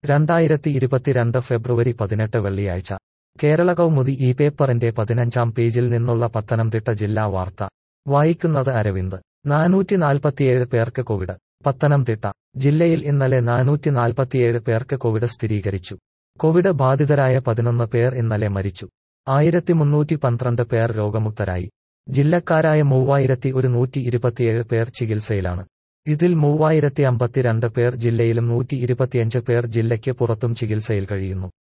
രണ്ടായിരത്തി ഇരുപത്തിരണ്ട് ഫെബ്രുവരി പതിനെട്ട് വെള്ളിയാഴ്ച കേരള കൗമുദി ഈ പേപ്പറിന്റെ പതിനഞ്ചാം പേജിൽ നിന്നുള്ള പത്തനംതിട്ട ജില്ലാ വാർത്ത വായിക്കുന്നത് അരവിന്ദ് നാനൂറ്റി നാൽപ്പത്തിയേഴ് പേർക്ക് കോവിഡ് പത്തനംതിട്ട ജില്ലയിൽ ഇന്നലെ നാനൂറ്റി നാൽപ്പത്തിയേഴ് പേർക്ക് കോവിഡ് സ്ഥിരീകരിച്ചു കോവിഡ് ബാധിതരായ പതിനൊന്ന് പേർ ഇന്നലെ മരിച്ചു ആയിരത്തി മുന്നൂറ്റി പന്ത്രണ്ട് പേർ രോഗമുക്തരായി ജില്ലക്കാരായ മൂവായിരത്തി ഒരുന്നൂറ്റി ഇരുപത്തിയേഴ് പേർ ചികിത്സയിലാണ് ഇതിൽ മൂവായിരത്തി അമ്പത്തിരണ്ട് പേർ ജില്ലയിലും നൂറ്റി ഇരുപത്തിയഞ്ച് പേർ ജില്ലയ്ക്ക് പുറത്തും ചികിത്സയിൽ കഴിയുന്നു